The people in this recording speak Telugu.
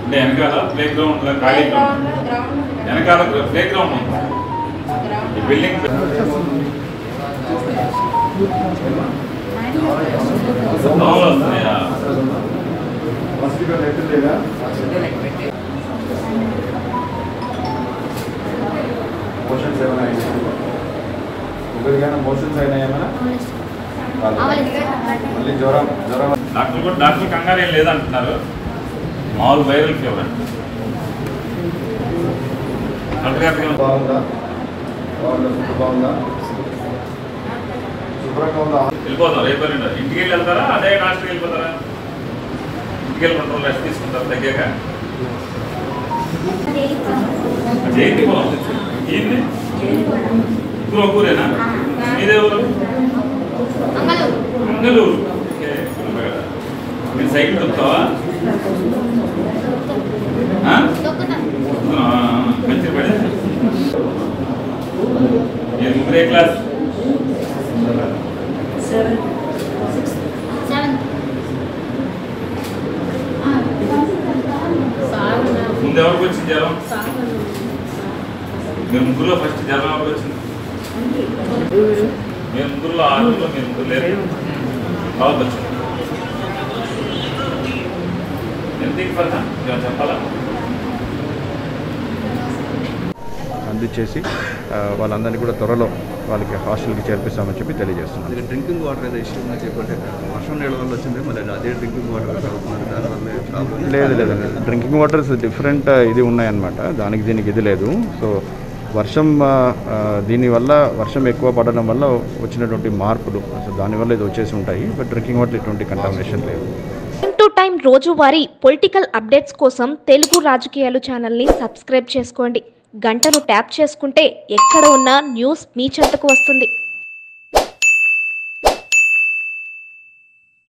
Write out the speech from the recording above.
అంటే వెనకాల ప్లే గ్రౌండ్ ఖాళీ గ్రౌండ్ వెనకాల ప్లే గ్రౌండ్ ఉంది ఈ బిల్డింగ్ దోమలు వస్తున్నాయా మోషన్స్ ఏమైనా ఒకరికైనా మోషన్స్ అయినా ఏమైనా మళ్ళీ జ్వరం జ్వరం డాక్టర్ కూడా డాక్టర్ కంగారు ఏం లేదంటున్నారు మామూలు వైరల్ ఫీవర్ అండి డాక్టర్ గారికి బాగుందా బాగుందా ఫుడ్ బాగుందా శుభ్రంగా ఉందా వెళ్ళిపోతాం రేపు ఎల్లుండి. ఇంటికి వెళ్ళి వెళ్తారా అదే హాస్టల్కి వెళ్ళిపోతారా ఇంటికి వెళ్ళి రెండు రోజులు రెస్ట్ తీసుకుంటారు తగ్గాక జయంతి పొలం ఏంటి ఇప్పుడు ఒక ఊరేనా మీదే ఊరు మంగళూరు ఓకే. మీరు సైకిల్ తొక్కుతావా ఆ? తొక్కుతున్నావా? మంచిగా పడి నేను ముగ్గురే క్లాస్ ముందు ఎవరికి వచ్చింది జ్వరం మీరు ముగ్గురులో ఫస్ట్ జ్వరం ఎవరికి వచ్చింది మీరు ముగ్గురులో ఆరుగురులో మీరు ముగ్గురు లేరు తర్వాత వచ్చింది ఎందుకు పడతా ఏమైనా చెప్పాలా అందించేసి ఆ, వాళ్ళందరినీ కూడా త్వరలో వాళ్ళకి హాస్టల్కి చేర్పిస్తామని చెప్పి తెలియజేస్తున్నాను అందుకే డ్రింకింగ్ వాటర్ ఏదో ఇష్యూ ఉందని చెప్పంటే వర్షం నీళ్ళ వల్ల వచ్చింది మళ్ళీ అదే డ్రింకింగ్ వాటర్ తాగుతున్నారు దానివల్ల ప్రాబ్లం లేదు లేదు డ్రింకింగ్ వాటర్స్ డిఫరెంట్ ఇది ఉన్నాయన్నమాట దానికి దీనికి ఇది లేదు సో వర్షం ఆ, ఆ, దీనివల్ల వర్షం ఎక్కువ పడడం వల్ల వచ్చినటువంటి మార్పులు సో దానివల్ల ఇది వచ్చేసి ఉంటాయి బట్ డ్రింకింగ్ వాటర్ ఎటువంటి కంటామినేషన్ లేదు టైం టు టైం రోజువారీ పొలిటికల్ అప్డేట్స్ కోసం తెలుగు రాజకీయాలు ఛానల్ని సబ్స్క్రైబ్ చేసుకోండి గంటను ట్యాప్ చేసుకుంటే ఎక్కడ ఉన్నా న్యూస్ మీ చెంతకు వస్తుంది